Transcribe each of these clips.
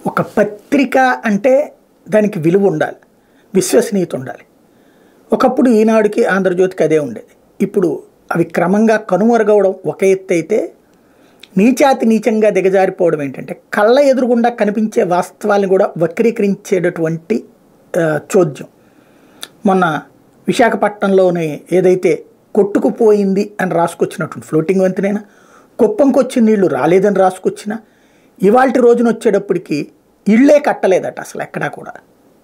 ఒక పత్రిక అంటే దానికి విలువ ఉండాలి విశ్వసనీయత ఉండాలి ఒకప్పుడు ఈనాడుకి ఆంధ్రజ్యోతికి అదే ఉండేది ఇప్పుడు అవి క్రమంగా కనుమరుగవడం ఒక ఎత్తు అయితే నీచాతి నీచంగా దిగజారిపోవడం ఏంటంటే కళ్ళ ఎదురుగుండా కనిపించే వాస్తవాలను కూడా వక్రీకరించేటటువంటి ఆ, చోద్యం మొన్న విశాఖపట్నంలోని ఏదైతే కొట్టుకుపోయింది అని రాసుకొచ్చినటువంటి ఫ్లోటింగ్ వంతెనైనా కుప్పంకి వచ్చిన నీళ్లు రాలేదని రాసుకొచ్చిన ఇవాళ రోజున వచ్చేటప్పటికి ఇళ్ళే కట్టలేదట అసలు ఎక్కడా కూడా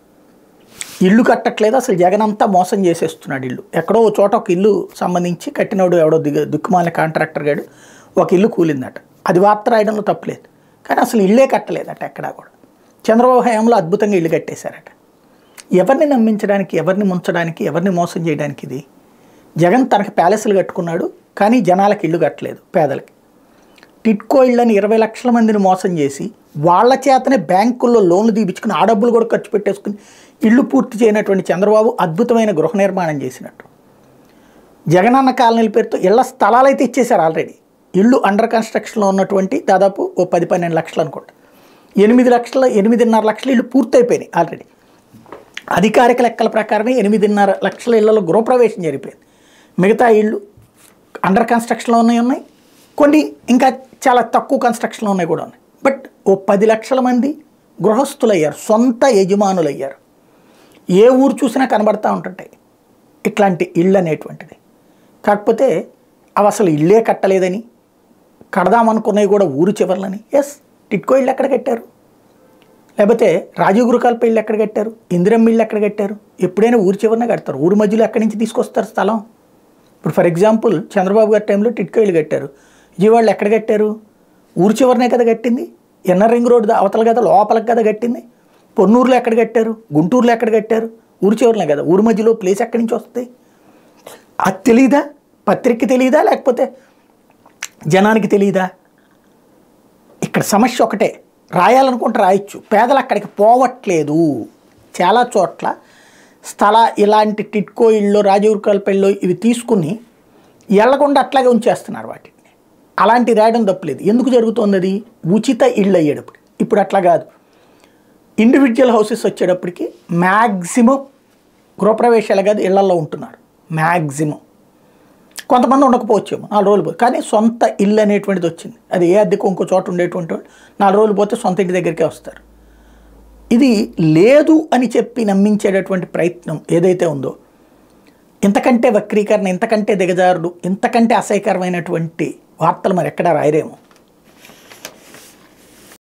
ఇల్లు కట్టట్లేదు అసలు జగన్ అంతా మోసం చేసేస్తున్నాడు ఇల్లు ఎక్కడో ఓ చోట ఒక ఇల్లు సంబంధించి కట్టినోడు ఎవడో దిగ దిక్కుమాలిన కాంట్రాక్టర్ గాడు ఒక ఇల్లు కూలిందట అది వార్త రాయడంలో తప్పులేదు కానీ అసలు ఇల్లే కట్టలేదట ఎక్కడా కూడా చంద్రబాబు హయాంలో అద్భుతంగా ఇల్లు కట్టేశారట ఎవరిని నమ్మించడానికి ఎవరిని ముంచడానికి ఎవరిని మోసం చేయడానికి ఇది జగన్ తనకి ప్యాలెస్లు కట్టుకున్నాడు కానీ జనాలకు ఇల్లు కట్టలేదు పేదలకి టిట్కో ఇళ్ళని ఇరవై లక్షల మందిని మోసం చేసి వాళ్ళ చేతనే బ్యాంకుల్లో లోన్లు తీపించుకుని ఆ డబ్బులు కూడా ఖర్చు పెట్టేసుకుని ఇల్లు పూర్తి చేయనటువంటి చంద్రబాబు అద్భుతమైన గృహ నిర్మాణం చేసినట్టు జగనన్న కాలనీల పేరుతో ఇళ్ల స్థలాలు అయితే ఇచ్చేశారు ఆల్రెడీ ఇల్లు అండర్ కన్స్ట్రక్షన్లో ఉన్నటువంటి దాదాపు ఓ పది పన్నెండు లక్షలు అనుకుంటా ఎనిమిది లక్షల ఎనిమిదిన్నర లక్షల ఇల్లు పూర్తయిపోయినాయి ఆల్రెడీ అధికారిక లెక్కల ప్రకారమే ఎనిమిదిన్నర లక్షల ఇళ్లలో గృహప్రవేశం జరిగిపోయింది మిగతా ఇళ్ళు అండర్ కన్స్ట్రక్షన్లో ఉన్నాయి ఉన్నాయి కొన్ని ఇంకా చాలా తక్కువ కన్స్ట్రక్షన్లో ఉన్నాయి కూడా ఉన్నాయి బట్ ఓ పది లక్షల మంది గృహస్థులయ్యారు సొంత యజమానులు అయ్యారు ఏ ఊరు చూసినా కనబడతా ఉంటుంటాయి ఇట్లాంటి ఇళ్ళు అనేటువంటిది కాకపోతే అవి అసలు ఇల్లే కట్టలేదని కడదామనుకున్నవి కూడా ఊరు చివర్లని ఎస్ టిట్కో ఇళ్ళు ఎక్కడ కట్టారు లేకపోతే రాజీవ్ గృహాలపై ఇళ్ళు ఎక్కడ కట్టారు ఇందిరమ్మ ఇళ్ళు ఎక్కడ కట్టారు ఎప్పుడైనా ఊరి చివరనే కడతారు ఊరి మధ్యలో ఎక్కడి నుంచి తీసుకొస్తారు స్థలం ఇప్పుడు ఫర్ ఎగ్జాంపుల్ చంద్రబాబు గారి టైంలో టిట్కో ఇల్లు కట్టారు విజయవాడలో ఎక్కడ కట్టారు ఊరి చివరనే కదా కట్టింది ఎన్ఆర్ రింగ్ రోడ్ అవతల కదా లోపలికి కదా కట్టింది పొన్నూరులో ఎక్కడ కట్టారు గుంటూరులో ఎక్కడ కట్టారు ఊరి చివరనే కదా ఊరి మధ్యలో ప్లేస్ ఎక్కడి నుంచి వస్తుంది అది తెలియదా పత్రికకి తెలియదా లేకపోతే జనానికి తెలియదా ఇక్కడ సమస్య ఒకటే రాయాలనుకుంటే రాయొచ్చు పేదలు అక్కడికి పోవట్లేదు చాలా చోట్ల స్థల ఇలాంటి టిట్కో ఇళ్ళు రాజీవ్ కల్పల్లో ఇవి తీసుకుని ఎళ్లకుండా అట్లాగే ఉంచేస్తున్నారు వాటిని అలాంటి రాయడం తప్పలేదు ఎందుకు జరుగుతుంది అది ఉచిత ఇళ్ళు అయ్యేటప్పుడు ఇప్పుడు అట్లా కాదు ఇండివిజువల్ హౌసెస్ వచ్చేటప్పటికి మ్యాక్సిమం గృహప్రవేశాలు కాదు ఇళ్లల్లో ఉంటున్నారు మ్యాక్సిమం కొంతమంది ఉండకపోవచ్చేమో నాలుగు రోజులు పోయి కానీ సొంత ఇల్లు అనేటువంటిది వచ్చింది అది ఏ అద్దెకు ఇంకో చోట ఉండేటువంటి వాళ్ళు నాలుగు రోజులు పోతే సొంత ఇంటి దగ్గరికే వస్తారు ఇది లేదు అని చెప్పి నమ్మించేటటువంటి ప్రయత్నం ఏదైతే ఉందో ఇంతకంటే వక్రీకరణ ఇంతకంటే దిగజారుడు ఇంతకంటే అసహ్యకరమైనటువంటి వార్తలు మరి ఎక్కడా రాయరేమో